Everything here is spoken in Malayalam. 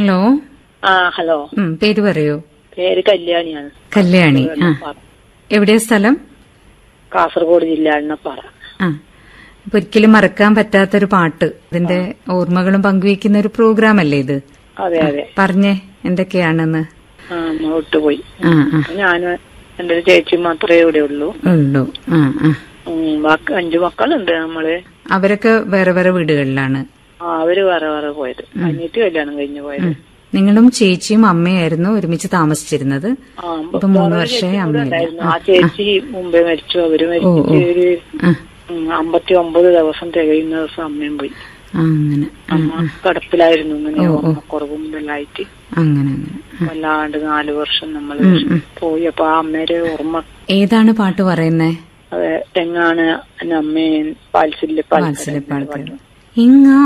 ഹലോ ആ ഹലോ ഉം, പേര് പറയൂ പേര് കല്യാണിയാണ് കല്യാണി ആ എവിടെയാ സ്ഥലം കാസർഗോഡ് ജില്ല എണ്ണപ്പാറ ആ അപ്പൊ ഒരിക്കലും മറക്കാൻ പറ്റാത്തൊരു പാട്ട് ഇതിന്റെ ഓർമ്മകളും പങ്കുവയ്ക്കുന്ന ഒരു പ്രോഗ്രാം അല്ലേ ഇത് അതെ അതെ പറഞ്ഞേ എന്തൊക്കെയാണെന്ന് ആ നമ്മൾ വിട്ടുപോയി ആ ആ ഞാനും എന്റെ ഒരു ചേച്ചി മാത്രമേ ഇവിടെ ഉള്ളൂ ഉള്ളൂ ആ ആ ഉം, ബാക്കി അഞ്ചു മക്കളുണ്ട് നമ്മള് അവരൊക്കെ വേറെ വേറെ വീടുകളിലാണ് ആ അവര് വേറെ വേറെ പോയത് അനിയത്തി കല്യാണം കഴിഞ്ഞു പോയത് നിങ്ങളും ചേച്ചിയും അമ്മയായിരുന്നു ഒരുമിച്ച് താമസിച്ചിരുന്നത് ആ ഇപ്പൊ മൂന്ന് വേറൊരു വർഷമായി ചേച്ചി കൂടെ അമ്മയില്ല ഉണ്ടായിരുന്നു. ആ ചേച്ചി മുമ്പേ മരിച്ചു അവര് മരിച്ചിട്ട് ഒരു ആ ഉം, അമ്പത്തി ഒമ്പത് ദിവസം തികയുന്ന ദിവസം അമ്മയും പോയി ആ, അങ്ങനെ ആ, അമ്മ കിടപ്പിലായിരുന്നു ഇങ്ങനെ ഓർമ്മക്കുറവും ഇതെല്ലായിട്ട് അങ്ങനെ അങ്ങനെ വല്ലാണ്ട് നാല് വർഷം നമ്മൾ പോയി അപ്പൊ ആ അമ്മയുടെ ഓർമ്മ ഏതാണ് പാട്ട് പറയുന്നേ അതെ തെങ്ങാണ് എന്റെ അമ്മയും പാൽസില്ല പാൽസില്ല വാത്സല്യപ്പാടത്ത് ഇങ്ങ